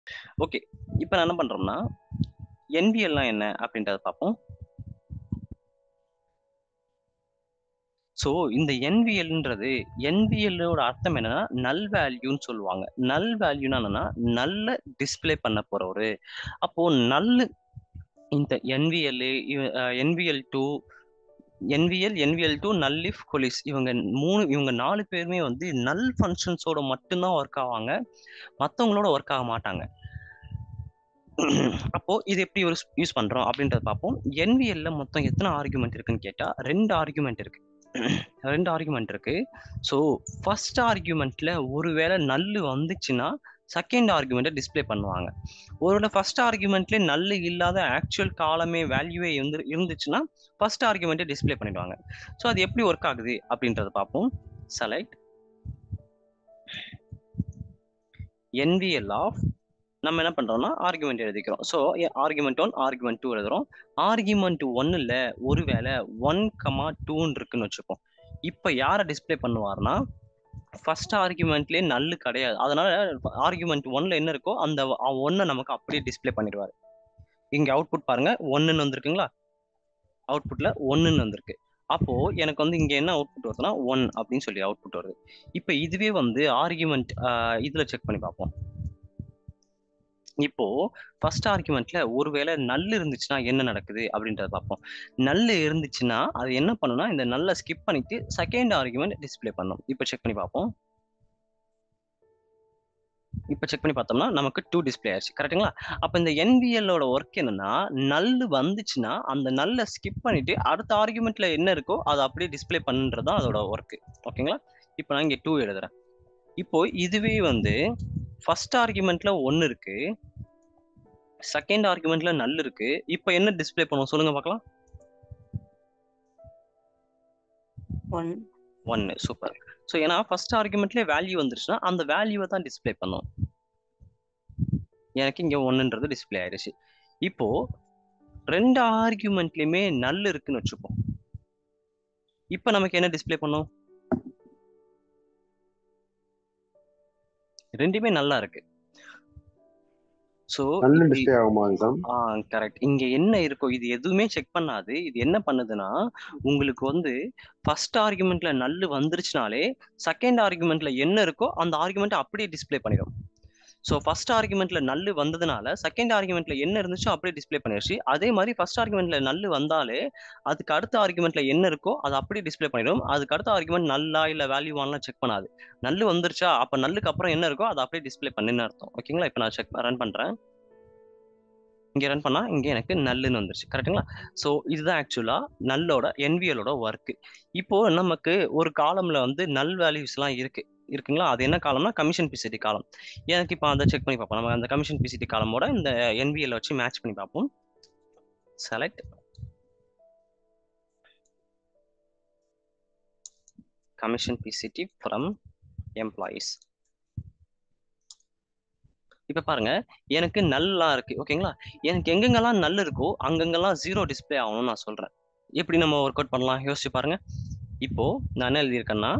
okay இப்போ நான் என்ன பண்றோம்னா என்பிஎல்லாம் என்ன அப்படின்றத பார்ப்போம் ஸோ இந்த என்பிஎல்ன்றது என்பிஎல்லோட அர்த்தம் என்னன்னா நல் வேல்யூன்னு சொல்லுவாங்க நல் வேல்யூனா என்னன்னா நல்ல டிஸ்பிளே பண்ண போற ஒரு அப்போ நல் இந்த NVL NVL two NVL NVL two nullif coalesce இவங்க மூணு இவங்க நாலு பேருமே வந்து நல் ஃபங்க்ஷன்ஸோட மட்டும்தான் ஒர்க் ஆவாங்க மற்றவங்களோட ஒர்க் ஆக மாட்டாங்க அப்போ இது எப்படி ஒரு யூஸ் பண்றோம் அப்படின்றத பார்ப்போம் என்விஎல்ல மொத்தம் எத்தனை ஆர்குமெண்ட் இருக்குன்னு கேட்டா ரெண்டு ஆர்குமெண்ட் இருக்கு ரெண்டு ஆர்குமெண்ட் இருக்கு ஸோ ஃபர்ஸ்ட் ஆர்குமெண்ட்ல ஒருவேளை நல்லு வந்துச்சுன்னா செகண்ட் ஆர்குமெண்ட்டை டிஸ்பிளே பண்ணுவாங்க ஒருவேளை ஃபர்ஸ்ட் ஆர்குமெண்ட்லேயே நல்லு இல்லாத ஆக்சுவல் காலமே வேல்யூவே இருந்து இருந்துச்சுன்னா ஃபர்ஸ்ட் ஆர்குமெண்ட்டை டிஸ்பிளே பண்ணிடுவாங்க ஸோ அது எப்படி ஒர்க் ஆகுது அப்படின்றத பார்ப்போம் செலக்ட் என்விஎல் ஆஃப் நம்ம என்ன பண்றோம்னா ஆர்குமெண்ட் எழுதிக்கிறோம் so argument one argument two எழுதுறோம் ஆர்குமெண்ட் ஒன்னுல ஒருவேளை ஒன் கமா டூன்னு இருக்குன்னு வச்சுப்போம் இப்போ யாரை டிஸ்பிளே பண்ணுவார்னா ஃபர்ஸ்ட் ஆர்குமெண்ட்லேயே நல்லு கிடையாது அதனால ஆர்குமெண்ட் ஒன்ல என்ன இருக்கோ அந்த ஒன்னை நமக்கு அப்படியே டிஸ்பிளே பண்ணிடுவாரு இங்க அவுட்புட் பாருங்க ஒன்னுன்னு வந்திருக்குங்களா அவுட்புட்ல ஒன்னுன்னு வந்திருக்கு அப்போ எனக்கு வந்து இங்க என்ன அவுட்புட் வருதுன்னா ஒன் அப்படின்னு சொல்லி அவுட்புட் வருது இப்போ இதுவே வந்து ஆர்குமெண்ட் இதுல செக் பண்ணி பார்ப்போம் இப்போ ஃபர்ஸ்ட் ஆர்குமெண்ட்ல ஒருவேளை நல்லு இருந்துச்சுன்னா என்ன நடக்குது அப்படின்றத பார்ப்போம் நல்லு இருந்துச்சுன்னா அது என்ன பண்ணுன்னா இந்த நல்ல ஸ்கிப் பண்ணிட்டு செகண்ட் ஆர்குமெண்ட் டிஸ்பிளே பண்ணும் இப்போ செக் பண்ணி பார்ப்போம் இப்போ செக் பண்ணி பார்த்தோம்னா நமக்கு டூ டிஸ்பிளே ஆயிடுச்சு கரெக்ட்டுங்களா அப்போ இந்த என்பிஎல்லோட ஒர்க் என்னன்னா நல்லு வந்துச்சுன்னா அந்த நல்ல ஸ்கிப் பண்ணிட்டு அடுத்த ஆர்குமெண்ட்ல என்ன இருக்கோ அதை அப்படியே டிஸ்பிளே பண்ணுறது தான் அதோட ஒர்க்கு ஓகேங்களா இப்போ நான் இங்கே டூ எழுதுறேன் இப்போ இதுவே வந்து ஃபர்ஸ்ட் ஆர்குமெண்ட்ல ஒன்று இருக்கு செகண்ட் ஆர்குமெண்ட்ல நல் இருக்கு இப்போ என்ன டிஸ்பிளே பண்ணுவோம் சொல்லுங்க பார்க்கலாம் ஒன் ஒன்னு சூப்பர் ஸோ ஏன்னா ஃபர்ஸ்ட் ஆர்குமெண்ட்லேயே வேல்யூ வந்துருச்சுன்னா அந்த வேல்யூவை தான் டிஸ்பிளே பண்ணும் எனக்கு இங்க ஒன்னுன்றது டிஸ்பிளே ஆயிடுச்சு இப்போ ரெண்டு ஆர்குமெண்ட்லயுமே நல் இருக்குன்னு வச்சுப்போம் இப்போ நமக்கு என்ன டிஸ்பிளே பண்ணும் ரெண்டுமே நல்லா இருக்கு ஸோ நல்ல டிஸ்பிளே ஆகுமா எக்ஸாம் ஆ கரெக்ட் இங்க என்ன இருக்கோ இது எதுவுமே செக் பண்ணாது இது என்ன பண்ணுதுன்னா உங்களுக்கு வந்து ஃபர்ஸ்ட் ஆர்குமெண்ட்ல நல்லு வந்துருச்சுனாலே செகண்ட் ஆர்குமெண்ட்ல என்ன இருக்கோ அந்த ஆர்குமெண்ட் அப்படியே டிஸ்பிளே பண்ணிடும் ஸோ ஃபர்ஸ்ட் ஆர்குமெண்ட்ல நல்லு வந்ததுனால செகண்ட் ஆர்குமெண்ட்ல என்ன இருந்துச்சோ அப்படியே டிஸ்பிளே பண்ணிடுச்சு அதே மாதிரி ஃபர்ஸ்ட் ஆர்குமெண்ட்ல நல்லு வந்தாலே அதுக்கு அடுத்த ஆர்குமெண்ட்ல என்ன இருக்கோ அதை அப்படியே டிஸ்பிளே பண்ணிடும் அதுக்கு அடுத்த ஆர்குமெண்ட் நல்லா இல்ல வேல்யூவான்லாம் செக் பண்ணாது நல்லு வந்துருச்சா அப்ப நல்லுக்கு அப்புறம் என்ன இருக்கோ அதை அப்படியே டிஸ்பிளே பண்ணுன்னு அர்த்தம் ஓகேங்களா இப்போ நான் செக் ரன் பண்றேன் இங்க ரன் பண்ணா இங்க எனக்கு நல்லுன்னு வந்துருச்சு கரெக்ட்டுங்களா ஸோ இதுதான் ஆக்சுவலா நல்லோட என்பிஎலோட ஒர்க் இப்போ நமக்கு ஒரு காலம்ல வந்து நல் வேல்யூஸ்லாம் இருக்கு இருக்குங்களா அது என்ன காலம்னா கமிஷன் பிசிடி காலம் எனக்கு இப்போ அதை செக் பண்ணி பார்ப்போம் நம்ம அந்த கமிஷன் பிசிடி காலமோட இந்த என்பிஎல் வச்சு மேட்ச் பண்ணி பார்ப்போம் select commission PCT from employees இப்ப பாருங்க எனக்கு நல்லா இருக்கு ஓகேங்களா எனக்கு எங்கெங்கெல்லாம் நல்ல இருக்கோ அங்கங்கெல்லாம் ஜீரோ டிஸ்பிளே ஆகணும்னு நான் சொல்றேன் எப்படி நம்ம ஒர்க் அவுட் பண்ணலாம் யோசிச்சு பாருங்க இப்போ நான் என்ன எழுதியிருக்கேன்னா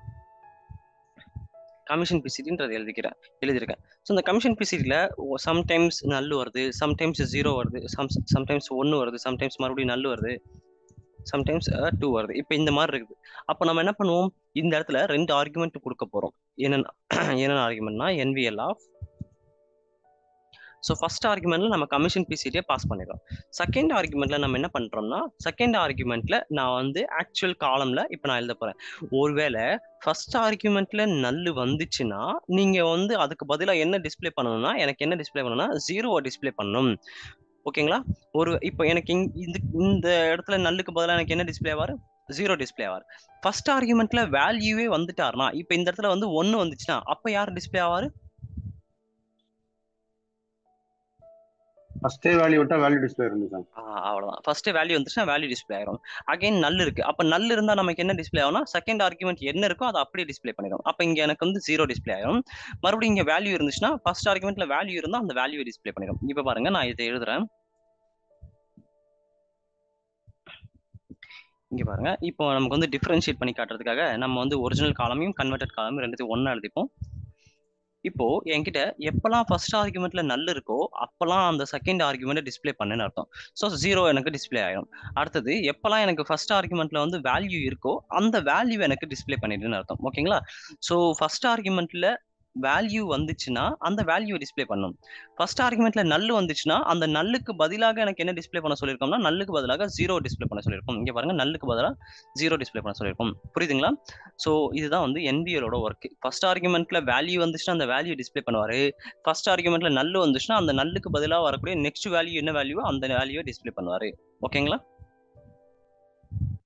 கமிஷன் பிசிடின்றது எழுதிக்கிறேன் எழுதியிருக்கேன் ஸோ இந்த கமிஷன் பிசிடியில் சம்டைம்ஸ் நல்லு வருது சம்டைம்ஸ் ஜீரோ வருது சம் சம்டைம்ஸ் ஒன்று வருது சம்டைம்ஸ் மறுபடியும் நல்லு வருது சம்டைம்ஸ் டூ வருது இப்போ இந்த மாதிரி இருக்குது அப்போ நம்ம என்ன பண்ணுவோம் இந்த இடத்துல ரெண்டு ஆர்குமெண்ட் கொடுக்க போகிறோம் என்னென்ன என்னென்ன ஆர்குமெண்ட்னா என்விஎல் ஆஃப் ஸோ ஃபர்ஸ்ட் ஆர்குமெண்ட்ல நம்ம கமிஷன் பிசிடியை பாஸ் பண்ணிடுறோம் செகண்ட் ஆர்குமெண்ட்ல நம்ம என்ன பண்றோம்னா செகண்ட் ஆர்குமெண்ட்ல நான் வந்து ஆக்சுவல் காலம்ல இப்போ நான் எழுத போறேன் ஒருவேளை ஃபர்ஸ்ட் ஆர்குமெண்ட்ல நல்லு வந்துச்சுன்னா நீங்க வந்து அதுக்கு பதிலாக என்ன டிஸ்பிளே பண்ணணும்னா எனக்கு என்ன டிஸ்பிளே பண்ணணும்னா ஜீரோவை டிஸ்பிளே பண்ணணும் ஓகேங்களா ஒரு இப்போ எனக்கு இந்த இந்த இடத்துல நல்லுக்கு பதிலாக எனக்கு என்ன டிஸ்பிளே ஆவார் ஜீரோ டிஸ்பிளே ஆவார் ஃபர்ஸ்ட் ஆர்குமெண்ட்ல வேல்யூவே வந்துட்டாருனா இப்போ இந்த இடத்துல வந்து ஒன்று வந்துச்சுன்னா அப்போ யார் டிஸ்பிளே ஆவார் ஃபர்ஸ்டே வேல்யூ விட்டா வேல்யூ டிஸ்பிளே இருந்துச்சு அவ்வளோதான் ஃபர்ஸ்ட் வேல்யூ வந்துச்சுன்னா வேல்யூ டிஸ்பிளே ஆயிரும் அகைன் நல் இருக்கு அப்போ நல் இருந்தா நமக்கு என்ன டிஸ்பிளே ஆகும்னா செகண்ட் ஆர்குமெண்ட் என்ன இருக்கோ அதை அப்படியே டிஸ்பிளே பண்ணிடும் அப்போ இங்க எனக்கு வந்து ஜீரோ டிஸ்பிளே ஆயிரும் மறுபடியும் இங்க வேல்யூ இருந்துச்சுன்னா ஃபர்ஸ்ட் ஆர்குமெண்ட்ல வேல்யூ இருந்தா அந்த வேல்யூ டிஸ்பிளே பண்ணிடும் இப்போ பாருங்க நான் இதை எழுதுறேன் இங்க பாருங்க இப்போ நமக்கு வந்து டிஃபரன்ஷியேட் பண்ணி காட்டுறதுக்காக நம்ம வந்து ஒரிஜினல் காலமையும் கன்வெர்டட் காலமையும் ரெண்டுத்தையும் ஒண்ணா எழுதிப்போம் இப்போ என்கிட்ட எப்பெல்லாம் ஃபர்ஸ்ட் ஆர்குமெண்ட்ல நல் இருக்கோ அப்பெல்லாம் அந்த செகண்ட் ஆர்குமெண்ட் டிஸ்ப்ளே பண்ணுன்னு அர்த்தம் ஸோ ஜீரோ எனக்கு டிஸ்ப்ளே ஆயிடும் அடுத்தது எப்பெல்லாம் எனக்கு ஃபர்ஸ்ட் ஆர்குமெண்ட்ல வந்து வேல்யூ இருக்கோ அந்த வேல்யூ எனக்கு டிஸ்ப்ளே பண்ணிடுன்னு அர்த்தம் ஓகேங்களா ஸோ ஃபர்ஸ்ட் ஆர்குமெண்ட்ல வேல்யூ வந்துச்சுன்னா அந்த வேல்யூ டிஸ்ப்ளே பண்ணும் ஃபர்ஸ்ட் ஆர்குமெண்ட்ல நல்லு வந்துச்சுன்னா அந்த நல்லுக்கு பதிலாக எனக்கு என்ன டிஸ்ப்ளே பண்ண சொல்லியிருக்கோம்னா நல்லுக்கு பதிலாக ஜீரோ டிஸ்ப்ளே பண்ண சொல்லியிருக்கோம் இங்க பாருங்க நல்லுக்கு பதிலாக ஜீரோ டிஸ்ப்ளே பண்ண சொல்லியிருக்கோம் புரியுதுங்களா ஸோ இதுதான் வந்து என்பிஎலோட ஒர்க் ஃபர்ஸ்ட் ஆர்குமெண்ட்ல வேல்யூ வந்துச்சுன்னா அந்த வேல்யூ டிஸ்ப்ளே பண்ணுவாரு ஃபர்ஸ்ட் ஆர்குமெண்ட்ல நல்லு வந்துச்சுன்னா அந்த நல்லுக்கு பதிலாக வரக்கூடிய நெக்ஸ்ட் வேல்யூ என்ன வேல்யூ அந்த வேல்யூவை டிஸ்ப்ளே பண்ணுவாரு ஓகேங்களா